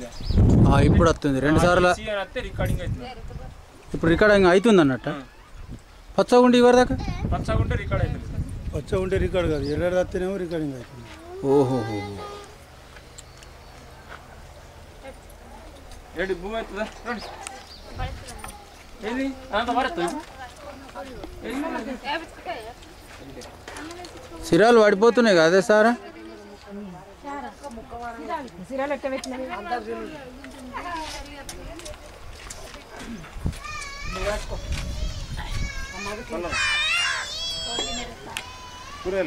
ఇక ఆ, ఇప్పుడు వస్తుంది రెండు సార్లు సీ అని వస్తే రికార్డింగ్ అవుతుంది ఇప్పుడు రికార్డింగ్ అవుతుంది అన్నట్ట పచ్చగుండి ఇవరి దాకా పచ్చగా ఉంటే రికార్డ్ అవుతుంది పచ్చ ఉంటే రికార్డ్ కాదు ఎర్రడు వస్తేనేమో రికార్డింగ్ అవుతుంది ఓహో ఏంటి భూమి అవుతుందా రండి ఏంది అంత పడుతుంది సిరాలు పడిపోతున్నాయి కదా అదే సారా కూరలు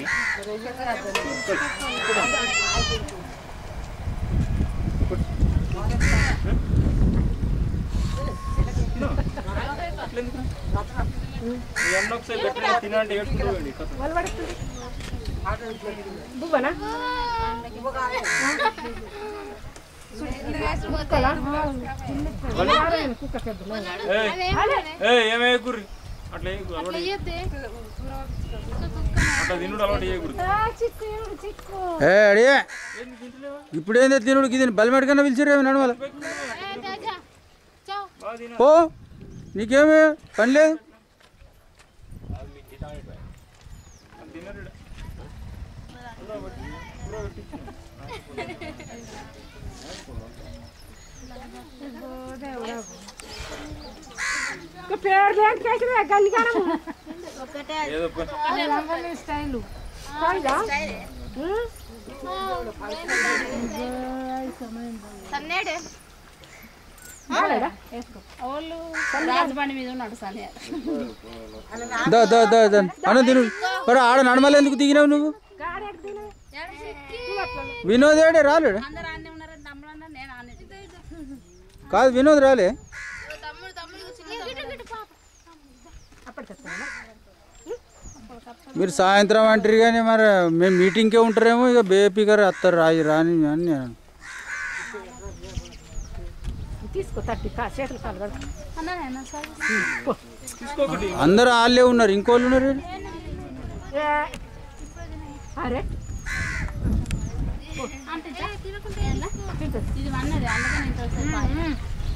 ఈ అన్న ఒకసారి గట్టిగా తినండి ఏడుకుంటూ పోయింది కథ. ఏయ్, ఏయ్, ఏం వేయకూర్రి అట్లా వేయకు, అలవాటు చేయ- అట్లా తినుడు అలవాటు చేయకూడదు ఏ అడిగే ఇప్పుడేందే తినుడు ఇది బలిమెడకన్నా పిలిచిరేమి నడవాలి బాగా తిన పో నీకేమి పని లేదు తినరు ఈడ. ఏదో పని. సన్నేడు రాజబండి మీద ఉన్నాడు సనే దా దా దా దా అన్న తిను మరి ఆడ నడమలు ఎందుకు దిగినావు నువ్వు వినోద్ ఏడే రాలేడు అందరు ఆనే ఉన్నారని నమ్మలన్నా నేను ఆనే కాదు వినోద్ రాలే తమ్ముడు తమ్ముడు చిన్న మీరు సాయంత్రం అంటారు కానీ మరి మేము మీటింగ్కే ఉంటారేమో ఇక బేపీ గారు వస్తారు రాయి రాని అని నేను అన్నా సార్ తీసుకోకండి అందరూ వాళ్ళే ఉన్నారు ఇంకోళ్ళు ఉన్నారు ఈడ. అంటే ఇది అన్నది అందుకని ఇంట్లో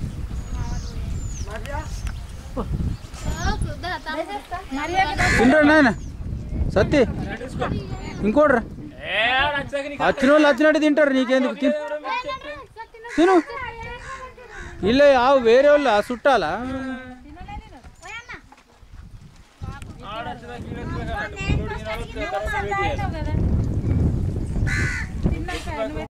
తింటారు నాయన సత్తి ఇంకోటి రా ఏ నచ్చాక నీకు వచ్చిన వాళ్ళు వచ్చినట్టు తింటారు నీకెందుకు తిను తిను ఇల్లే ఆవు వేరే వాళ్ళు ఆ చుట్టాలా ఆడ వచ్చేదాకా ఈడ వచ్చేదాకా అన్నట్టు. మూడు దినాలు వస్తే తర్వాత వెయిట్ చేయాలి.